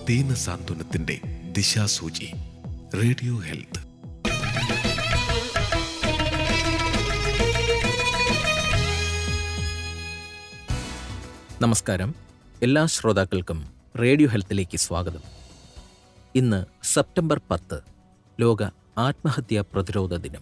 ദീനസാന്ത്വനത്തിന്റെ ദിശാസൂചി radio health നമസ്കാരം എല്ലാ ശ്രോതാക്കൾക്കും റേഡിയോ ഹെൽത്തിലേക്ക് സ്വാഗതം ഇന്ന് സെപ്റ്റംബർ പത്ത് ലോക ആത്മഹത്യാ പ്രതിരോധ ദിനം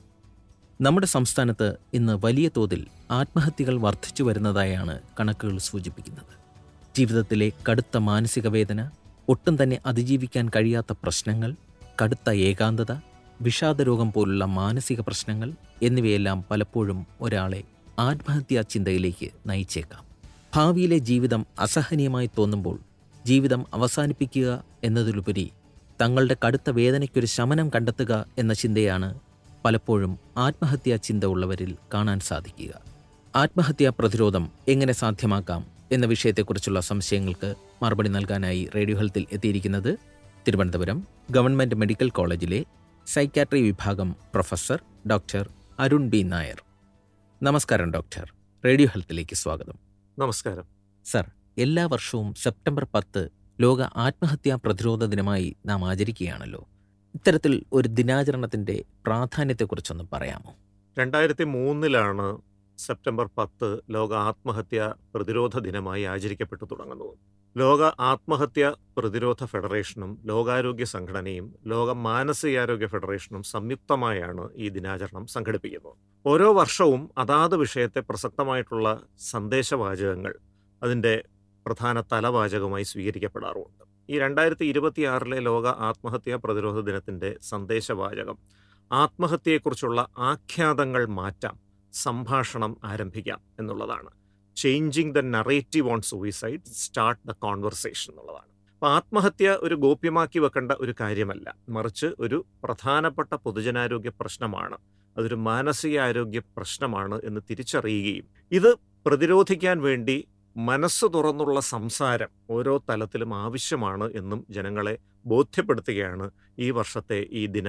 നമ്മുടെ സംസ്ഥാനത്ത് ഇന്ന് വലിയ തോതിൽ ആത്മഹത്യകൾ വർദ്ധിച്ചു വരുന്നതായാണ് കണക്കുകൾ സൂചിപ്പിക്കുന്നത് ജീവിതത്തിലെ കടുത്ത മാനസിക വേദന ഒട്ടും തന്നെ അതിജീവിക്കാൻ കഴിയാത്ത പ്രശ്നങ്ങൾ കടുത്ത ഏകാന്തത വിഷാദരോഗം പോലുള്ള മാനസിക പ്രശ്നങ്ങൾ എന്നിവയെല്ലാം പലപ്പോഴും ഒരാളെ ആത്മഹത്യാ ചിന്തയിലേക്ക് നയിച്ചേക്കാം ഭാവിയിലെ ജീവിതം അസഹനീയമായി തോന്നുമ്പോൾ ജീവിതം അവസാനിപ്പിക്കുക എന്നതിലുപരി തങ്ങളുടെ കടുത്ത വേദനയ്ക്കൊരു ശമനം കണ്ടെത്തുക എന്ന ചിന്തയാണ് പലപ്പോഴും ആത്മഹത്യാ ചിന്ത ഉള്ളവരിൽ കാണാൻ സാധിക്കുക ആത്മഹത്യാ പ്രതിരോധം എങ്ങനെ സാധ്യമാക്കാം എന്ന വിഷയത്തെക്കുറിച്ചുള്ള സംശയങ്ങൾക്ക് മറുപടി നൽകാനായി റേഡിയോ ഹെൽത്തിൽ എത്തിയിരിക്കുന്നത് തിരുവനന്തപുരം ഗവൺമെന്റ് മെഡിക്കൽ കോളേജിലെ സൈക്യാട്രി വിഭാഗം professor doctor Arun B Nair നമസ്കാരം ഡോക്ടർ റേഡിയോ ഹെൽത്തിലേക്ക് സ്വാഗതം നമസ്കാരം സർ എല്ലാ വർഷവും സെപ്റ്റംബർ പത്ത് ലോക ആത്മഹത്യാ പ്രതിരോധ ദിനമായി നാം ആചരിക്കുകയാണല്ലോ ഇത്തരത്തിൽ ഒരു ദിനാചരണത്തിന്റെ പ്രാധാന്യത്തെക്കുറിച്ചൊന്ന് പറയാമോ രണ്ടായിരത്തി മൂന്നിലാണ് സെപ്റ്റംബർ പത്ത് ലോക ആത്മഹത്യ പ്രതിരോധ ദിനമായി ആചരിക്കപ്പെട്ടു തുടങ്ങുന്നത് ലോക ആത്മഹത്യ പ്രതിരോധ ഫെഡറേഷനും ലോകാരോഗ്യ സംഘടനയും ലോക മാനസികാരോഗ്യ ഫെഡറേഷനും സംയുക്തമായാണ് ഈ ദിനാചരണം സംഘടിപ്പിക്കുന്നത് ഓരോ വർഷവും അതാത് വിഷയത്തെ പ്രസക്തമായിട്ടുള്ള സന്ദേശവാചകങ്ങൾ അതിൻ്റെ പ്രധാന തലവാചകമായി സ്വീകരിക്കപ്പെടാറുമുണ്ട് ഈ രണ്ടായിരത്തി ഇരുപത്തിയാറിലെ ലോക ആത്മഹത്യാ പ്രതിരോധ ദിനത്തിൻ്റെ സന്ദേശവാചകം ആത്മഹത്യയെക്കുറിച്ചുള്ള ആഖ്യാതങ്ങൾ മാറ്റാം സംഭാഷണം ആരംഭിക്കാം എന്നുള്ളതാണ് changing the narrative on suicide start the conversation എന്നുള്ളതാണ് അപ്പോൾ ആത്മഹത്യ ഒരു ഗോപ്യമാക്കി വെക്കേണ്ട ഒരു കാര്യമല്ല മറിച്ച് ഒരു പ്രധാനപ്പെട്ട പൊതുജനാരോഗ്യ പ്രശ്നമാണ് അതൊരു മാനസികാരോഗ്യ പ്രശ്നമാണ് എന്ന് തിരിച്ചറിയുകയും ഇത് പ്രതിരോധിക്കാൻ വേണ്ടി മനസ്സ് തുറന്നുള്ള സംസാരം ഓരോ തലത്തിലും ആവശ്യമാണ് എന്നും ജനങ്ങളെ ബോധ്യപ്പെടുത്തുകയാണ് ഈ വർഷത്തെ ഈ ദിന